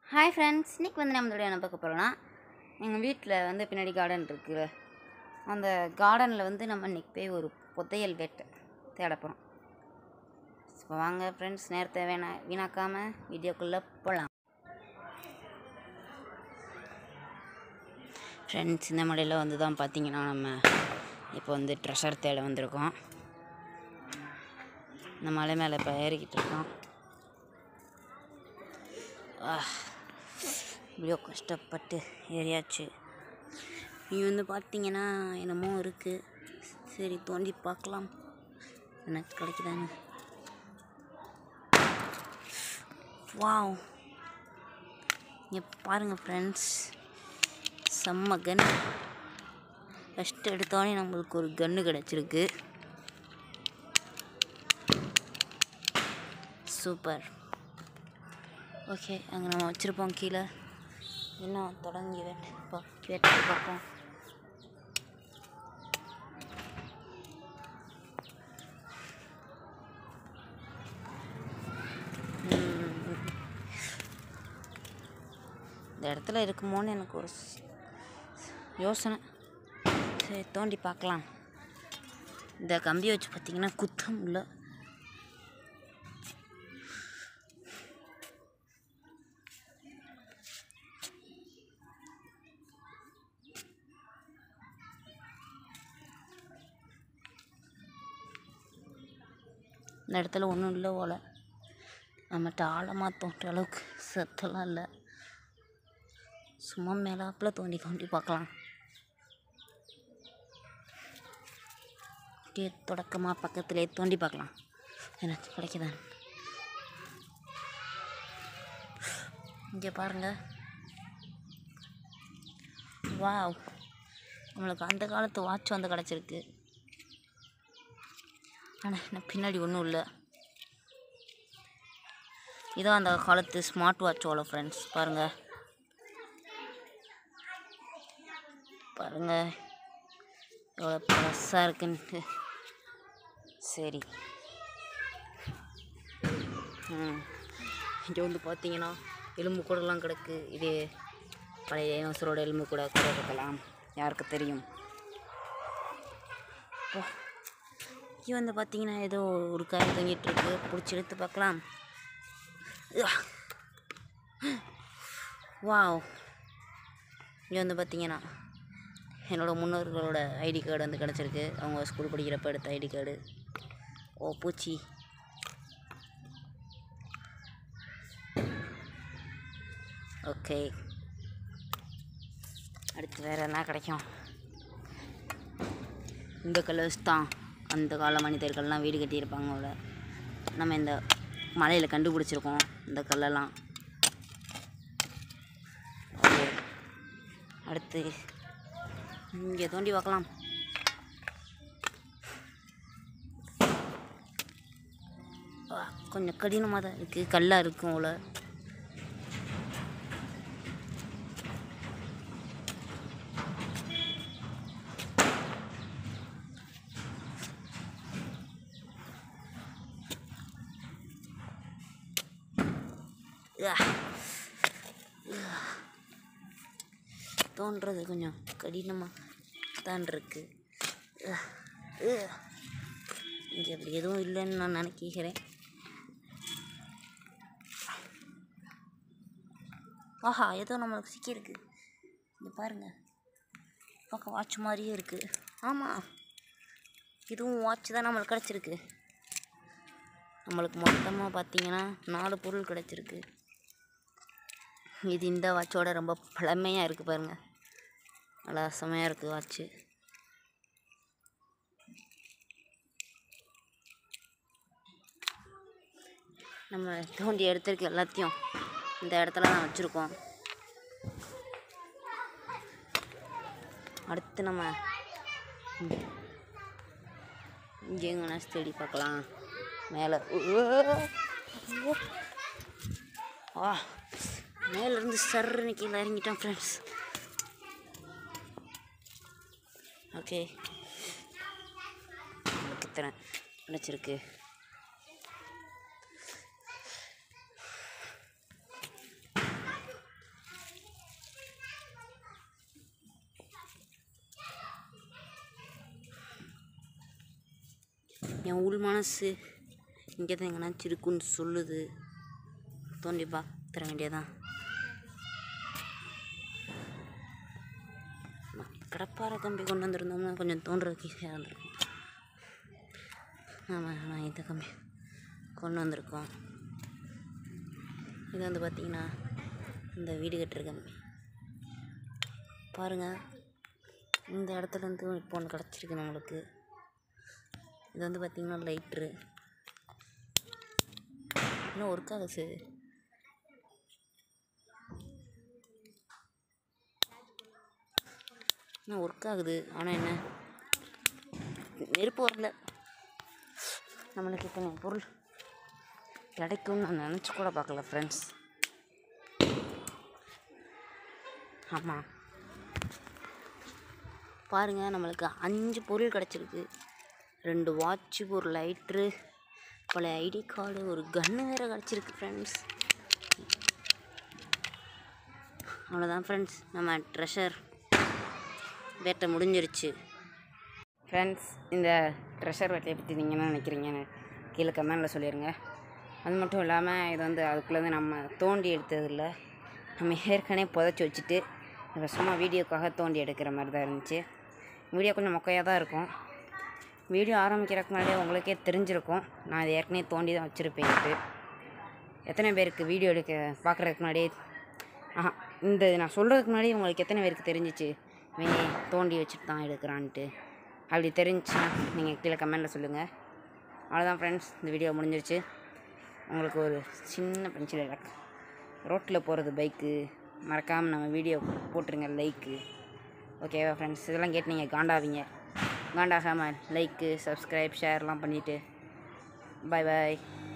Hi friends இன்றைக்கி வந்து நம்ம என்ன பார்க்க போகிறோன்னா எங்கள் வீட்டில் வந்து பின்னாடி கார்டன் இருக்குல்ல அந்த கார்டனில் வந்து நம்ம இன்றைக்கி போய் ஒரு புதையல் வேட்டை தேட போகிறோம் இப்போ வாங்க ஃப்ரெண்ட்ஸ் நேரத்தை வேணா வீணாக்காமல் வீடியோக்குள்ளே போகலாம் ஃப்ரெண்ட்ஸ் இந்த மலையில் வந்து தான் பார்த்தீங்கன்னா நம்ம இப்போ வந்து ட்ரெஷர் தேட வந்திருக்கோம் இந்த மலை மேலே இப்போ ஏறிக்கிட்டு இருக்கோம் ஆ இவ்வளோ கஷ்டப்பட்டு ஏறியாச்சு இங்கே வந்து பார்த்தீங்கன்னா என்னமோ இருக்குது சரி தோண்டி பார்க்கலாம் எனக்கு கிடைக்குதான்னு வாவ் இங்கே பாருங்கள் ஃப்ரெண்ட்ஸ் செம்ம கன் ஃபஸ்ட்டு எடுத்தோடனே நம்மளுக்கு ஒரு கன்று கிடச்சிருக்கு சூப்பர் ஓகே அங்கே நம்ம வச்சுருப்போம் கீழே இன்னும் தொடங்கி வேட்டை பா வேட்டை பார்ப்போம் ம். இந்த இடத்துல இருக்குமோன்னு எனக்கு ஒரு ஸ்- யோசனை சரி தோண்டி பார்க்கலாம் இந்த கம்பியை வச்சு பார்த்தீங்கன்னா குத்தம் இல்லை இந்த இடத்துல ஒன்றும் இல்லை போல நம்மகிட்ட ஆழமாக தோன்ற அளவுக்கு சத்தெல்லாம் இல்லை சும்மா மேலாப்பில் தோண்டி தோண்டி பார்க்கலாம் அப்படியே தொடக்கமாக பக்கத்திலே தோண்டி பார்க்கலாம் எனக்கு கிடைக்குதா இங்கே பாருங்க வாவ் நம்மளுக்கு அந்த காலத்து வாட்ச் வந்து கிடச்சிருக்கு ஆனால் என்ன பின்னாடி ஒன்றும் இல்லை இதான் அந்த காலத்து ஸ்மார்ட் வாட்சோட ஃப்ரெண்ட்ஸ் பாருங்கள் பாருங்கள் எவ்வளோ ப்ளஸ்ஸாக இருக்குன்ட்டு சரி ம் இங்கே வந்து பார்த்தீங்கன்னா எலும்பு கூடலாம் கிடக்கு இது பழைய டைனோசரோட எலும்பு கூட கூட இருக்கலாம் யாருக்கு தெரியும் ஓ இங்கே வந்து பார்த்தீங்கன்னா ஏதோ ஒரு காய் தொங்கிட்டு இருக்கு பிடிச்சி எடுத்து பார்க்கலாம் வாவ் இங்கே வந்து பார்த்தீங்கன்னா என்னோட முன்னோர்களோட ஐடி கார்டு வந்து கிடச்சிருக்கு அவங்க ஸ்கூல் படிக்கிறப்ப எடுத்த ஐடி கார்டு ஓ பூச்சி ஓகே அடுத்து வேறு என்ன கிடைக்கும் இந்த கலர்ஸ் தான் அந்த கால மனிதர்கள்லாம் வீடு கட்டியிருப்பாங்களோட நம்ம இந்த மலையில் கண்டுபிடிச்சிருக்கோம் இந்த கல்லெல்லாம் ஓகே அடுத்து இங்கே தோண்டி பார்க்கலாம் ஆ, கொஞ்சம் கடினமாக தான் இருக்குது கல்லாக இருக்கும் அவ்வளோ ஆ. தோன்றது கொஞ்சம் கடினமாக தான் இருக்கு இங்கே அப்படி எதுவும் இல்லைன்னு நான் நினைக்கிறேன் ஆஹா ஏதோ நம்மளுக்கு சிக்கியிருக்கு இங்கே பாருங்கள் பார்க்க வாட்ச் மாதிரியே இருக்குது ஆமாம் இதுவும் வாட்ச் தான் நம்மளுக்கு கிடச்சிருக்கு நம்மளுக்கு மொத்தமாக பார்த்தீங்கன்னா நாலு பொருள் கிடச்சிருக்கு இது இந்த வாட்சோட ரொம்ப பழமையாக இருக்குது பாருங்கள் நல்லா செமையாக இருக்குது வாட்ச்சு நம்ம தோண்டி எடுத்திருக்க எல்லாத்தையும் இந்த இடத்துல தான் வச்சுருக்கோம் அடுத்து நம்ம இங்கே எங்கன்னா தேடி பார்க்கலாம் மேலே வா மேலேருந்து சர்ன்னு கீழே இறங்கிட்டோம் ஃப்ரெண்ட்ஸ் ஓகே எத்தனை கிடச்சிருக்கு என் உள் மனசு இங்கே தான் எங்கேனாச்சும் இருக்குன்னு சொல்லுது தோண்டி பார்த்துற வேண்டியதான் கடப்பாறை கம்பி கொண்டு வந்திருந்தோம்னா கொஞ்சம் தோன்றதுக்கு ஈஸியாக இருந்திருக்கும் ஆமாம் ஆமாம் இந்த கம்பி கொண்டு வந்திருக்கோம் இது வந்து பார்த்திங்கன்னா இந்த வீடு கட்டுற கம்பி பாருங்கள் இந்த இடத்துல இருந்து இப்போ ஒன்று கிடச்சிருக்கு நம்மளுக்கு இது வந்து பார்த்திங்கன்னா லைட்ரு இன்னும் ஒர்க் ஆகுது இன்னும் ஒர்க் ஆகுது ஆனால் என்ன நெருப்பு வரல நம்மளுக்கு இத்தனை பொருள் கிடைக்கும்னு நான் நினச்சி கூட பார்க்கல ஃப்ரெண்ட்ஸ் ஆமாம் பாருங்கள் நம்மளுக்கு அஞ்சு பொருள் கிடச்சிருக்கு ரெண்டு வாட்ச்சு ஒரு லைட்ரு பழைய ஐடி கார்டு ஒரு கன்று வேறு கிடச்சிருக்கு ஃப்ரெண்ட்ஸ் அவ்வளோதான் ஃப்ரெண்ட்ஸ் நம்ம ட்ரெஷர் வேட்டை முடிஞ்சிருச்சு ஃப்ரெண்ட்ஸ் இந்த ட்ரெஷர் வேட்டையை பற்றி நீங்கள் என்ன நினைக்கிறீங்கன்னு கீழே கமெண்டில் சொல்லிடுங்க அது மட்டும் இல்லாமல் இது வந்து அதுக்குள்ளேருந்து நம்ம தோண்டி எடுத்ததில்ல நம்ம ஏற்கனவே புதைச்சி வச்சுட்டு இப்போ சும்மா வீடியோக்காக தோண்டி எடுக்கிற மாதிரி தான் இருந்துச்சு வீடியோ கொஞ்சம் மொக்கையாக தான் இருக்கும் வீடியோ ஆரம்பிக்கிறதுக்கு முன்னாடியே உங்களுக்கே தெரிஞ்சிருக்கும் நான் இது ஏற்கனவே தோண்டி தான் வச்சுருப்பேன்ட்டு எத்தனை பேருக்கு வீடியோ எடுக்க பார்க்குறதுக்கு முன்னாடியே ஆஹா இந்த நான் சொல்கிறதுக்கு முன்னாடி உங்களுக்கு எத்தனை பேருக்கு தெரிஞ்சிச்சு இவன் தோண்டி வச்சுட்டு தான் எடுக்கிறான்ட்டு அப்படி தெரிஞ்சுன்னா நீங்கள் கீழே கமெண்டில் சொல்லுங்கள் அவ்வளோதான் ஃப்ரெண்ட்ஸ் இந்த வீடியோ முடிஞ்சிருச்சு உங்களுக்கு ஒரு சின்ன பென்சில் இலக்கு ரோட்டில் போகிறது பைக்கு மறக்காமல் நம்ம வீடியோ போட்டுருங்க லைக்கு ஓகேவா ஃப்ரெண்ட்ஸ் இதெல்லாம் கேட்டு நீங்கள் காண்டாவீங்க காண்டாகாமல் லைக்கு சப்ஸ்கிரைப் ஷேர்லாம் பண்ணிவிட்டு பாய் பாய்